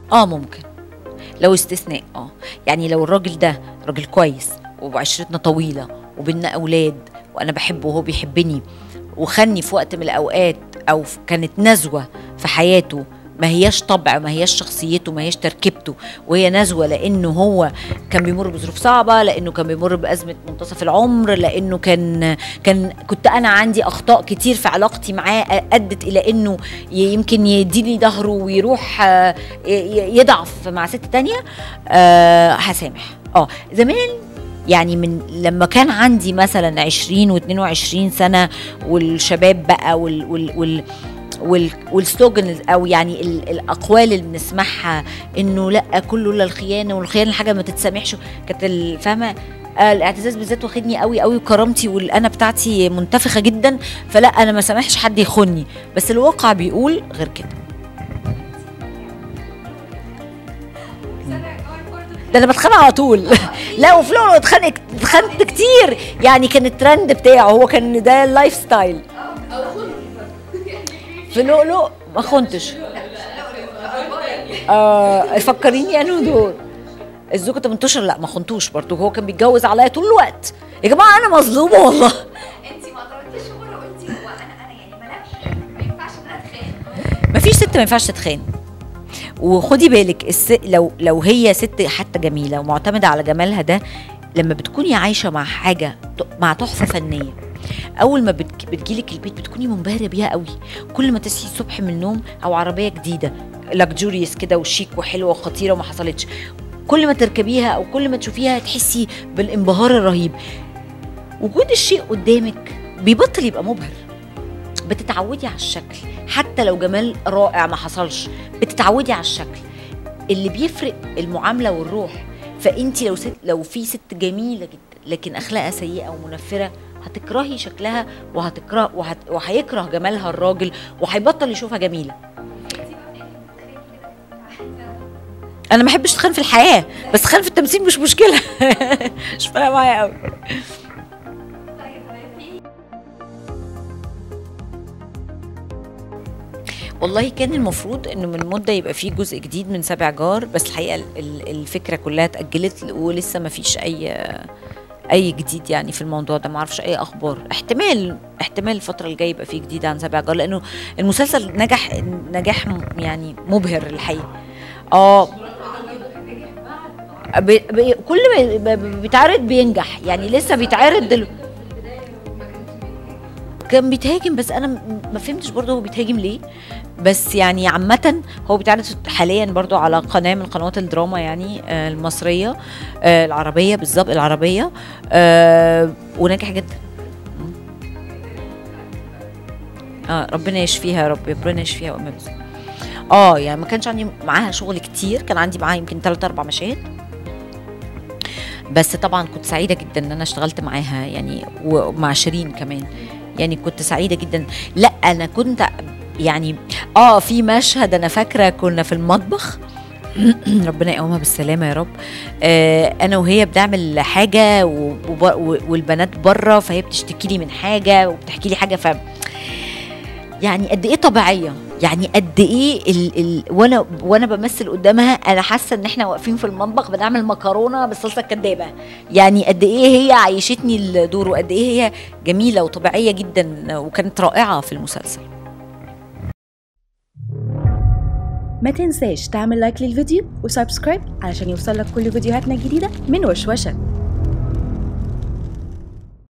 اه ممكن لو استثناء اه يعني لو الراجل ده راجل كويس وعشرتنا طويله وبينا اولاد وانا بحبه وهو بيحبني وخني في وقت من الاوقات او ف- كانت نزوه في حياته ما هياش طبع ما هياش شخصيته ما هياش تركيبته وهي نزوه لانه هو كان بيمر بظروف صعبه لانه كان بيمر بازمه منتصف العمر لانه كان كان كنت انا عندي اخطاء كتير في علاقتي معاه ادت الى انه ي- يمكن يديني ظهره ويروح آه، ي- ي- يضعف مع ست تانية آه، هسامح اه زمان يعني من لما كان عندي مثلا 20 و22 سنه والشباب بقى وال وال وال وال والسلوجن او يعني ال- الاقوال اللي بنسمعها انه لا كله الا الخيانه والخيانه حاجه ما تتسامحش كانت ال- فاهمه آه، الاعتزاز بالذات واخدني قوي قوي وكرامتي والانا بتاعتي منتفخه جدا فلا انا ما سامحش حد يخوني بس الواقع بيقول غير كده ده انا بتخانق على طول لا وفي لولو اتخانقت اتخانقت كتير يعني كان الترند بتاعه هو كان ده اللايف ستايل في لؤلؤ ما خنتش آه فكريني انه دول الزوجة 18 لا ما خنتوش برضه هو كان بيتجوز عليا طول الوقت يا جماعه انا مظلومه والله انت ما ضربتيش مره قلتي هو انا انا يعني ملامحي ما ينفعش ان انا اتخانق ما فيش ست ما ينفعش تتخان وخدي بالك الس... لو لو هي ست حتى جميله ومعتمده على جمالها ده لما بتكوني عايشه مع حاجه ت- مع تحفه فنيه اول ما بتج... بتجيلك البيت بتكوني منبهره بيها قوي كل ما تصحي الصبح من النوم او عربيه جديده لكجوريوس كده وشيك وحلوه وخطيره وما حصلتش كل ما تركبيها او كل ما تشوفيها تحسي بالانبهار الرهيب وجود الشيء قدامك بيبطل يبقى مبهر بتتعودي على الشكل حتى لو جمال رائع ما حصلش بتتعودي على الشكل اللي بيفرق المعامله والروح فانت لو ست لو في ست جميله جدا لكن اخلاقها سيئه ومنفره هتكرهي شكلها وهتكره وهت... وهيكره جمالها الراجل وهيبطل يشوفها جميله انا ما بحبش اتخان في الحياه بس اتخان في التمثيل مش مشكله مش فارقه معايا قوي والله كان المفروض انه من مده يبقى فيه جزء جديد من سبع جار بس الحقيقه ال- ال- الفكره كلها اتاجلت ولسه ما فيش اي اي جديد يعني في الموضوع ده ما اعرفش اي اخبار احتمال احتمال الفتره الجايه يبقى فيه جديد عن سبع جار لانه المسلسل نجح نجاح م- يعني مبهر الحقيقه اه بي بي كل ما ب- ب- بيتعرض بينجح يعني لسه بيتعرض دل... كان بيتهاجم بس انا م- ما فهمتش برضه هو بيتهاجم ليه بس يعني عامة هو بيتعرض حاليا برضو على قناة من قنوات الدراما يعني آه، المصرية آه، العربية بالظبط العربية آه، وناجح جدا مم. اه ربنا يشفيها يا رب ربنا يشفيها وامي بس اه يعني ما كانش عندي معاها شغل كتير كان عندي معاها يمكن ثلاث اربع مشاهد بس طبعا كنت سعيده جدا ان انا اشتغلت معاها يعني ومع شيرين كمان يعني كنت سعيده جدا لا انا كنت يعني اه في مشهد انا فاكره كنا في المطبخ ربنا يقومها بالسلامه يا رب آه انا وهي بنعمل حاجه و- وب- والبنات بره فهي بتشتكي لي من حاجه وبتحكي لي حاجه ف يعني قد ايه طبيعيه يعني قد ايه ال ال وانا وانا بمثل قدامها انا حاسه ان احنا واقفين في المطبخ بنعمل مكرونه بالصلصه الكدابه يعني قد ايه هي عيشتني الدور وقد ايه هي جميله وطبيعيه جدا وكانت رائعه في المسلسل ما تنساش تعمل لايك للفيديو وسبسكرايب علشان يوصلك كل فيديوهاتنا الجديدة من وشوشة